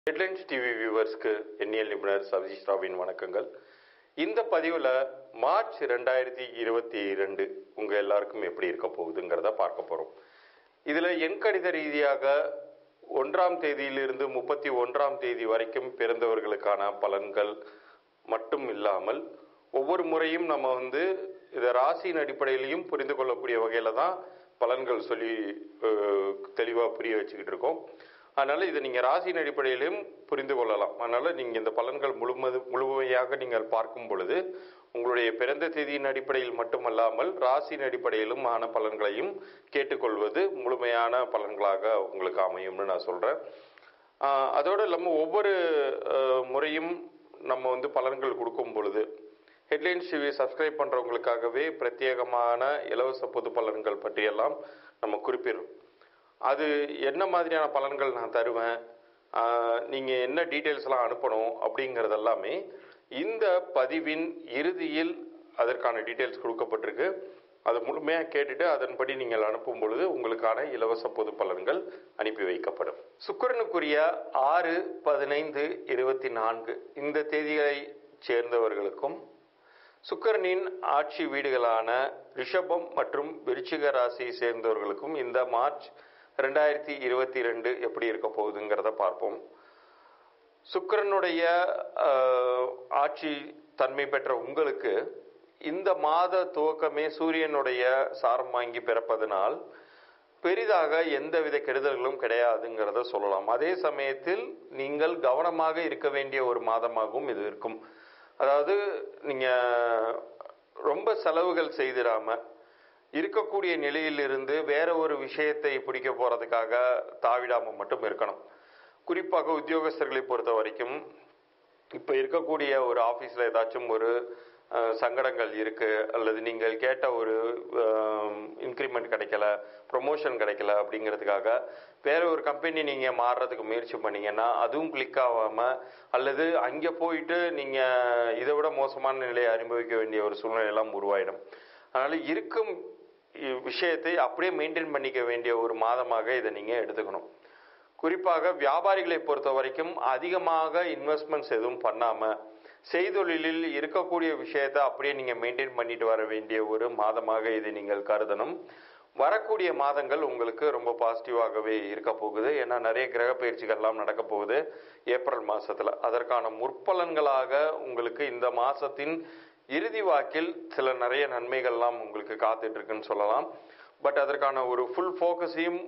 headlines TV வியூவர்ஸ்க்கு எண்ணியல் நிபுணர் சதீஷ் ராவின் வணக்கங்கள் இந்த பதிவில் மார்ச் ரெண்டாயிரத்தி இருபத்தி ரெண்டு உங்கள் எல்லாருக்கும் எப்படி இருக்க போகுதுங்கிறத பார்க்க போகிறோம் இதில் எண்கணித ரீதியாக ஒன்றாம் தேதியிலிருந்து முப்பத்தி ஒன்றாம் தேதி வரைக்கும் பிறந்தவர்களுக்கான பலன்கள் மட்டும் இல்லாமல் ஒவ்வொரு முறையும் நம்ம வந்து இதை ராசியின் அடிப்படையிலையும் புரிந்து கொள்ளக்கூடிய வகையில் தான் பலன்கள் சொல்லி தெளிவாக புரிய வச்சுக்கிட்டு இருக்கோம் அதனால் இதை நீங்கள் ராசியின் அடிப்படையிலையும் புரிந்து கொள்ளலாம் அதனால் நீங்கள் இந்த பலன்கள் முழுமது முழுமையாக நீங்கள் பார்க்கும் பொழுது உங்களுடைய பிறந்த தேதியின் அடிப்படையில் மட்டுமல்லாமல் ராசியின் அடிப்படையிலும் ஆன பலன்களையும் கேட்டுக்கொள்வது முழுமையான பலன்களாக உங்களுக்கு அமையும்னு நான் சொல்கிறேன் அதோடு இல்லாமல் ஒவ்வொரு அஹ், முறையும் நம்ம வந்து பலன்கள் கொடுக்கும் பொழுது ஹெட்லைன்ஸ் டிவி சப்ஸ்கிரைப் பண்ணுறவங்களுக்காகவே பிரத்யேகமான இலவச பொது பலன்கள் பற்றியெல்லாம் நம்ம குறிப்பிடுறோம் அது என்ன மாதிரியான பலன்கள் நான் தருவேன் நீங்கள் என்ன டீட்டெயில்ஸ்லாம் அனுப்பணும் அப்படிங்கிறது எல்லாமே இந்த பதிவின் இறுதியில் அதற்கான டீட்டெயில்ஸ் கொடுக்கப்பட்டிருக்கு அதை முழுமையாக கேட்டுட்டு அதன்படி நீங்கள் அனுப்பும் பொழுது உங்களுக்கான இலவச பொது பலன்கள் அனுப்பி வைக்கப்படும் சுக்கிரனுக்குரிய ஆறு பதினைந்து இருபத்தி நான்கு இந்த தேதிகளை சேர்ந்தவர்களுக்கும் சுக்கிரனின் ஆட்சி வீடுகளான ரிஷபம் மற்றும் விருச்சிக ராசியை சேர்ந்தவர்களுக்கும் இந்த மார்ச் ரெண்டாயிரத்தி இருபத்தி ரெண்டு எப்படி இருக்க போகுதுங்கிறத பார்ப்போம் சுக்கிரனுடைய ஆஹ், ஆட்சி தன்மை பெற்ற உங்களுக்கு இந்த மாத துவக்கமே சூரியனுடைய சாரம் வாங்கி பிறப்பதனால் பெரிதாக எந்தவித கெடுதல்களும் கிடையாதுங்கிறத சொல்லலாம் அதே சமயத்தில் நீங்கள் கவனமாக இருக்க வேண்டிய ஒரு மாதமாகவும் இது இருக்கும் அதாவது நீங்க ரொம்ப செலவுகள் செய்திடாம இருக்கக்கூடிய நிலையிலிருந்து வேற ஒரு விஷயத்தை பிடிக்க போறதுக்காக தாவிடாம மட்டும் இருக்கணும் குறிப்பாக உத்தியோகஸ்தர்களை பொறுத்த வரைக்கும் இப்போ இருக்கக்கூடிய ஒரு ஆஃபீஸில் ஏதாச்சும் ஒரு அஹ், சங்கடங்கள் இருக்கு அல்லது நீங்கள் கேட்ட ஒரு இன்க்ரிமெண்ட் கிடைக்கல ப்ரொமோஷன் கிடைக்கல அப்படிங்கிறதுக்காக வேற ஒரு கம்பெனி நீங்கள் மாறுறதுக்கு முயற்சி பண்ணீங்கன்னா அதுவும் கிளிக் ஆகாமல் அல்லது அங்கே போயிட்டு நீங்கள் இதை விட மோசமான நிலையை அனுபவிக்க வேண்டிய ஒரு சூழ்நிலையெல்லாம் உருவாயிடும் அதனால் இருக்கும் இ- விஷயத்தை அப்படியே மெயின்டைன் பண்ணிக்க வேண்டிய ஒரு மாதமாக இதை நீங்கள் எடுத்துக்கணும் குறிப்பாக வியாபாரிகளை பொறுத்த வரைக்கும் அதிகமாக இன்வெஸ்ட்மெண்ட்ஸ் எதுவும் பண்ணாம செய்தொழிலில் இருக்கக்கூடிய விஷயத்தை அப்படியே நீங்க மெயின்டைன் பண்ணிட்டு வர வேண்டிய ஒரு மாதமாக இதை நீங்கள் கருதணும் வரக்கூடிய மாதங்கள் உங்களுக்கு ரொம்ப பாசிட்டிவாகவே இருக்க போகுது ஏன்னா நிறைய கிரக பயிற்சிகள்லாம் நடக்க போகுது ஏப்ரல் மாசத்துல அதற்கான முற்பலன்களாக உங்களுக்கு இந்த மாசத்தின் இறுதி வாக்கில் சில நிறைய நன்மைகள்லாம் உங்களுக்கு காத்துட்டு இருக்குன்னு சொல்லலாம் பட் அதற்கான ஒரு ஃபுல் ஃபோக்கஸையும்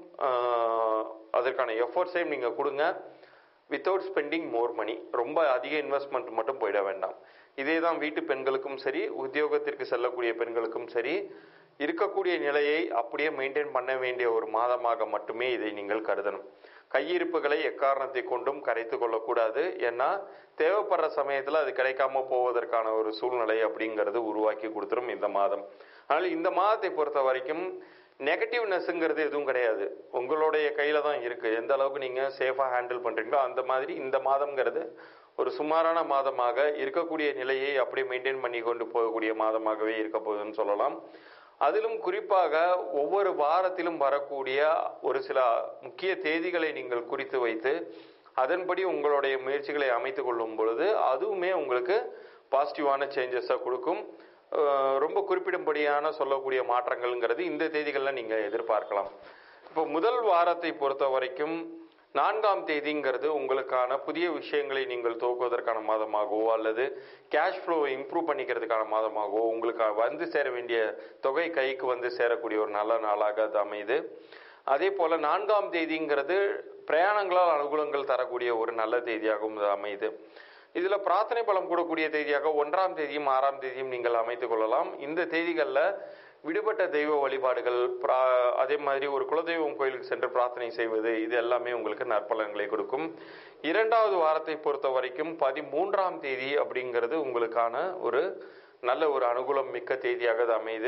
அதற்கான எஃபர்ட்ஸையும் நீங்கள் கொடுங்க வித்தவுட் ஸ்பெண்டிங் மோர் மணி ரொம்ப அதிக இன்வெஸ்ட்மெண்ட் மட்டும் போயிட வேண்டாம் இதே தான் வீட்டு பெண்களுக்கும் சரி உத்தியோகத்திற்கு செல்லக்கூடிய பெண்களுக்கும் சரி இருக்கக்கூடிய நிலையை அப்படியே மெயின்டைன் பண்ண வேண்டிய ஒரு மாதமாக மட்டுமே இதை நீங்கள் கருதணும் கையிருப்புகளை எக்காரணத்தை கொண்டும் கரைத்து கொள்ளக்கூடாது ஏன்னா தேவைப்படுற சமயத்தில் அது கிடைக்காம போவதற்கான ஒரு சூழ்நிலை அப்படிங்கிறது உருவாக்கி கொடுத்துரும் இந்த மாதம் அதனால் இந்த மாதத்தை பொறுத்த வரைக்கும் நெகட்டிவ்னஸ்ங்கிறது எதுவும் கிடையாது உங்களுடைய கையில தான் இருக்கு எந்த அளவுக்கு நீங்க சேஃபா ஹேண்டில் பண்றீங்களோ அந்த மாதிரி இந்த மாதம்ங்கிறது ஒரு சுமாரான மாதமாக இருக்கக்கூடிய நிலையை அப்படியே மெயின்டைன் பண்ணி கொண்டு போகக்கூடிய மாதமாகவே இருக்க போகுதுன்னு சொல்லலாம் அதிலும் குறிப்பாக ஒவ்வொரு வாரத்திலும் வரக்கூடிய ஒரு சில முக்கிய தேதிகளை நீங்கள் குறித்து வைத்து அதன்படி உங்களுடைய முயற்சிகளை அமைத்துக் கொள்ளும் பொழுது அதுவுமே உங்களுக்கு பாசிட்டிவான சேஞ்சஸை கொடுக்கும் அஹ் ரொம்ப குறிப்பிடும்படியான சொல்லக்கூடிய மாற்றங்கள்ங்கிறது இந்த தேதிகளில் நீங்கள் எதிர்பார்க்கலாம் இப்போ முதல் வாரத்தை பொறுத்த வரைக்கும் நான்காம் தேதிங்கிறது உங்களுக்கான புதிய விஷயங்களை நீங்கள் துவக்குவதற்கான மாதமாகவோ அல்லது கேஷ் ஃப்ளோ இம்ப்ரூவ் பண்ணிக்கிறதுக்கான மாதமாகவோ உங்களுக்கு வந்து சேர வேண்டிய தொகை கைக்கு வந்து சேரக்கூடிய ஒரு நல்ல நாளாக அது அமையுது அதே போல நான்காம் தேதிங்கிறது பிரயாணங்களால் அனுகூலங்கள் தரக்கூடிய ஒரு நல்ல தேதியாகவும் இது அமையுது இதுல பிரார்த்தனை பலம் கூடக்கூடிய தேதியாக ஒன்றாம் தேதியும் ஆறாம் தேதியும் நீங்கள் அமைத்துக் கொள்ளலாம் இந்த தேதிகளில் விடுபட்ட தெய்வ வழிபாடுகள் பிரா- அதே மாதிரி ஒரு குலதெய்வம் கோயிலுக்கு சென்று பிரார்த்தனை செய்வது இது எல்லாமே உங்களுக்கு நற்பலன்களை கொடுக்கும் இரண்டாவது வாரத்தை பொறுத்த வரைக்கும் பதிமூன்றாம் தேதி அப்படிங்கிறது உங்களுக்கான ஒரு நல்ல ஒரு அனுகூலம் மிக்க தேதியாக அது அமையுது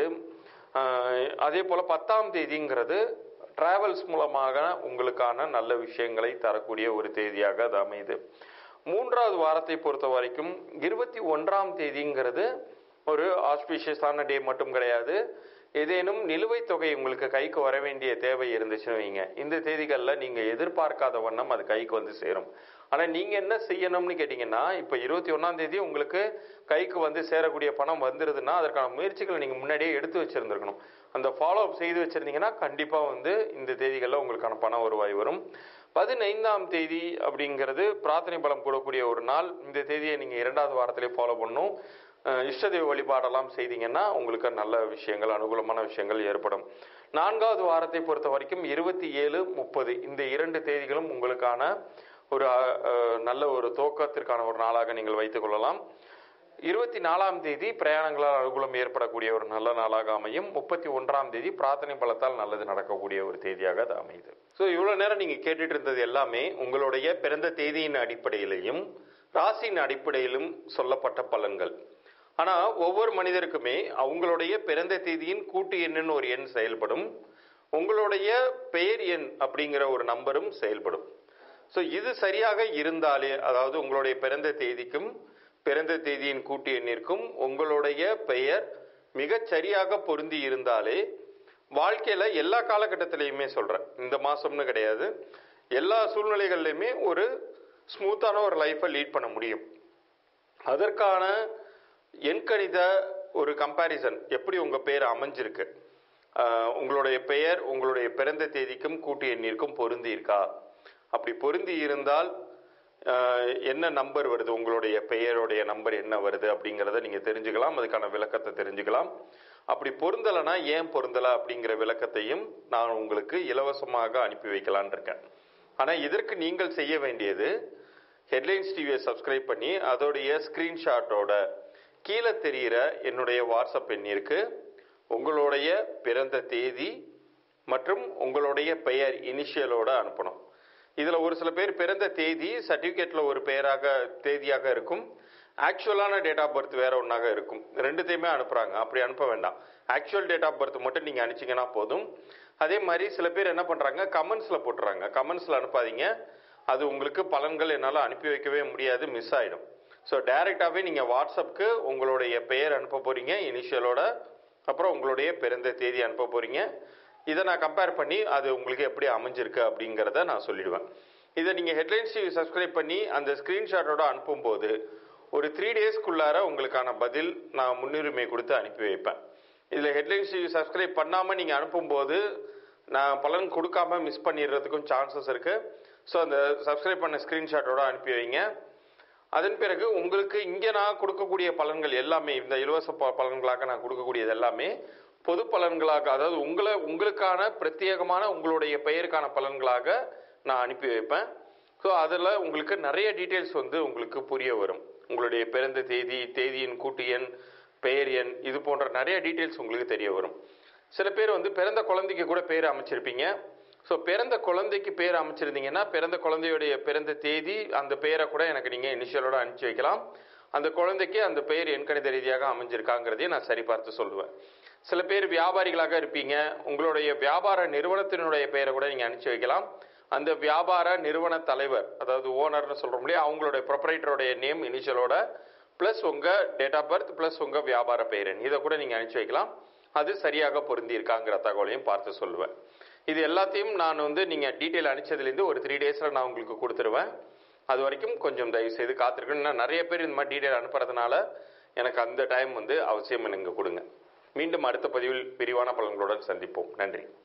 ஆஹ் அதே போல பத்தாம் தேதிங்கிறது டிராவல்ஸ் மூலமாக உங்களுக்கான நல்ல விஷயங்களை தரக்கூடிய ஒரு தேதியாக அது அமையுது மூன்றாவது வாரத்தை பொறுத்த வரைக்கும் இருபத்தி ஒன்றாம் தேதிங்கிறது ஒரு ஆஸ்பீஷியஸான டே மட்டும் கிடையாது ஏதேனும் நிலுவைத் தொகை உங்களுக்கு கைக்கு வர வேண்டிய தேவை இருந்துச்சுன்னு வைங்க இந்த தேதிகளில் நீங்கள் எதிர்பார்க்காத வண்ணம் அது கைக்கு வந்து சேரும் ஆனால் நீங்கள் என்ன செய்யணும்னு கேட்டிங்கன்னா இப்போ இருபத்தி ஒன்றாம் தேதி உங்களுக்கு கைக்கு வந்து சேரக்கூடிய பணம் வந்துருதுன்னா அதற்கான முயற்சிகளை நீங்கள் முன்னாடியே எடுத்து வச்சுருந்துருக்கணும் அந்த ஃபாலோ அப் செய்து வச்சுருந்தீங்கன்னா கண்டிப்பாக வந்து இந்த தேதிகளில் உங்களுக்கான பண வருவாய் வரும் பதினைந்தாம் தேதி அப்படிங்கிறது பிரார்த்தனை பலம் கூடக்கூடிய ஒரு நாள் இந்த தேதியை நீங்கள் இரண்டாவது வாரத்திலே ஃபாலோ பண்ணணும் அஹ் இஷ்டதெய்வ வழிபாடெல்லாம் செய்தீங்கன்னா உங்களுக்கு நல்ல விஷயங்கள் அனுகூலமான விஷயங்கள் ஏற்படும் நான்காவது வாரத்தை பொறுத்த வரைக்கும் இருபத்தி ஏழு முப்பது இந்த இரண்டு தேதிகளும் உங்களுக்கான ஒரு அஹ், அஹ், நல்ல ஒரு துவக்கத்திற்கான ஒரு நாளாக நீங்கள் வைத்துக் கொள்ளலாம் இருபத்தி நாலாம் தேதி பிரயாணங்களால் அனுகூலம் ஏற்படக்கூடிய ஒரு நல்ல நாளாக அமையும் முப்பத்தி ஒன்றாம் தேதி பிரார்த்தனை பலத்தால் நல்லது நடக்கக்கூடிய ஒரு தேதியாக அது அமையுது ஸோ இவ்வளோ நேரம் நீங்கள் கேட்டுட்டு இருந்தது எல்லாமே உங்களுடைய பிறந்த தேதியின் அடிப்படையிலையும் ராசியின் அடிப்படையிலும் சொல்லப்பட்ட பலன்கள் ஆனால் ஒவ்வொரு மனிதருக்குமே அவங்களுடைய பிறந்த தேதியின் கூட்டு எண்ணுன்னு ஒரு எண் செயல்படும் உங்களுடைய பெயர் எண் அப்படிங்கிற ஒரு நம்பரும் செயல்படும் ஸோ இது சரியாக இருந்தாலே அதாவது உங்களுடைய பிறந்த தேதிக்கும் பிறந்த தேதியின் கூட்டு எண்ணிற்கும் உங்களுடைய பெயர் மிகச் சரியாக பொருந்தி இருந்தாலே வாழ்க்கையில எல்லா காலகட்டத்திலையுமே சொல்றேன் இந்த மாசம்னு கிடையாது எல்லா சூழ்நிலைகள்லையுமே ஒரு ஸ்மூத்தான ஒரு லைஃப்பை லீட் பண்ண முடியும் அதற்கான எண்கணித ஒரு கம்பேரிசன் எப்படி உங்க பேர் அமைஞ்சிருக்கு ஆஹ் உங்களுடைய பெயர் உங்களுடைய பிறந்த தேதிக்கும் கூட்டு எண்ணிற்கும் பொருந்தி இருக்கா அப்படி பொருந்தி இருந்தால் ஆஹ் என்ன நம்பர் வருது உங்களுடைய பெயருடைய நம்பர் என்ன வருது அப்படிங்கிறத நீங்க தெரிஞ்சுக்கலாம் அதுக்கான விளக்கத்தை தெரிஞ்சுக்கலாம் அப்படி பொருந்தலைன்னா ஏன் பொருந்தலை அப்படிங்கிற விளக்கத்தையும் நான் உங்களுக்கு இலவசமாக அனுப்பி வைக்கலான் இருக்கேன் ஆனா இதற்கு நீங்கள் செய்ய வேண்டியது ஹெட்லைன்ஸ் டிவியை சப்ஸ்கிரைப் பண்ணி அதோடைய ஸ்கிரீன்ஷாட்டோட கீழே தெரிகிற என்னுடைய வாட்ஸ்அப் எண்ணிற்கு உங்களுடைய பிறந்த தேதி மற்றும் உங்களுடைய பெயர் இனிஷியலோட அனுப்பணும் இதில் ஒரு சில பேர் பிறந்த தேதி சர்டிஃபிகேட்டில் ஒரு பெயராக தேதியாக இருக்கும் ஆக்சுவலான டேட் ஆஃப் பர்த் வேற ஒன்றாக இருக்கும் ரெண்டுத்தையுமே அனுப்புகிறாங்க அப்படி அனுப்ப வேண்டாம் ஆக்சுவல் டேட் ஆஃப் பர்த் மட்டும் நீங்கள் அனுப்பிச்சிங்கன்னா போதும் அதே மாதிரி சில பேர் என்ன பண்ணுறாங்க கமெண்ட்ஸில் போட்டுறாங்க கமெண்ட்ஸில் அனுப்பாதீங்க அது உங்களுக்கு பலன்கள் என்னால் அனுப்பி வைக்கவே முடியாது மிஸ் ஆகிடும் ஸோ டைரெக்டாகவே நீங்கள் வாட்ஸ்அப்புக்கு உங்களுடைய பெயர் அனுப்ப போகிறீங்க இனிஷியலோட அப்புறம் உங்களுடைய பிறந்த தேதி அனுப்ப போகிறீங்க இதை நான் கம்பேர் பண்ணி அது உங்களுக்கு எப்படி அமைஞ்சிருக்கு அப்படிங்கிறத நான் சொல்லிடுவேன் இதை நீங்கள் ஹெட்லைன்ஸ் டிவி சப்ஸ்கிரைப் பண்ணி அந்த ஸ்க்ரீன்ஷாட்டோட அனுப்பும்போது ஒரு த்ரீ டேஸ்க்குள்ளார உங்களுக்கான பதில் நான் முன்னுரிமை கொடுத்து அனுப்பி வைப்பேன் இதில் ஹெட்லைன்ஸ் டிவி சப்ஸ்கிரைப் பண்ணாமல் நீங்கள் அனுப்பும்போது நான் பலன் கொடுக்காம மிஸ் பண்ணிடுறதுக்கும் சான்சஸ் இருக்குது ஸோ அந்த சப்ஸ்கிரைப் பண்ண ஸ்க்ரீன்ஷாட்டோட அனுப்பி வைங்க அதன் பிறகு உங்களுக்கு இங்கே நான் கொடுக்கக்கூடிய பலன்கள் எல்லாமே இந்த இலவச ப- பலன்களாக நான் கொடுக்கக்கூடியது எல்லாமே பொது பலன்களாக அதாவது உங்களை உங்களுக்கான பிரத்யேகமான உங்களுடைய பெயருக்கான பலன்களாக நான் அனுப்பி வைப்பேன் ஸோ அதில் உங்களுக்கு நிறைய டீட்டெயில்ஸ் வந்து உங்களுக்கு புரிய வரும் உங்களுடைய பிறந்த தேதி தேதியின் கூட்டு எண் பெயர் எண் இது போன்ற நிறைய டீட்டெயில்ஸ் உங்களுக்கு தெரிய வரும் சில பேர் வந்து பிறந்த குழந்தைக்கு கூட பேர் அமைச்சிருப்பீங்க ஸோ பிறந்த குழந்தைக்கு பேர் அமைச்சிருந்தீங்கன்னா பிறந்த குழந்தையுடைய பிறந்த தேதி அந்த பெயரை கூட எனக்கு நீங்கள் இனிஷியலோட அனுப்பிச்சி வைக்கலாம் அந்த குழந்தைக்கு அந்த பெயர் எண்கணித ரீதியாக அமைஞ்சிருக்காங்கிறதையும் நான் சரி பார்த்து சொல்லுவேன் சில பேர் வியாபாரிகளாக இருப்பீங்க உங்களுடைய வியாபார நிறுவனத்தினுடைய பெயரை கூட நீங்கள் அனுப்பிச்சி வைக்கலாம் அந்த வியாபார நிறுவன தலைவர் அதாவது ஓனர்னு சொல்கிறோம் இல்லையா அவங்களுடைய ப்ரொப்பரைட்டருடைய நேம் இனிஷியலோட ப்ளஸ் உங்கள் டேட் ஆஃப் பர்த் ப்ளஸ் உங்கள் வியாபார பெயரன் இதை கூட நீங்கள் அனுப்பிச்சி வைக்கலாம் அது சரியாக பொருந்தி இருக்காங்கிற தகவலையும் பார்த்து சொல்லுவேன் இது எல்லாத்தையும் நான் வந்து நீங்கள் டீட்டெயில் அனுப்பிச்சதுலேருந்து ஒரு த்ரீ டேஸில் நான் உங்களுக்கு கொடுத்துருவேன் அது வரைக்கும் கொஞ்சம் தயவு செய்து காத்திருக்கணும் இன்னும் நிறைய பேர் இந்த மாதிரி டீட்டெயில் அனுப்புறதுனால எனக்கு அந்த டைம் வந்து அவசியம் எனக்கு கொடுங்க மீண்டும் அடுத்த பதிவில் விரிவான பலன்களுடன் சந்திப்போம் நன்றி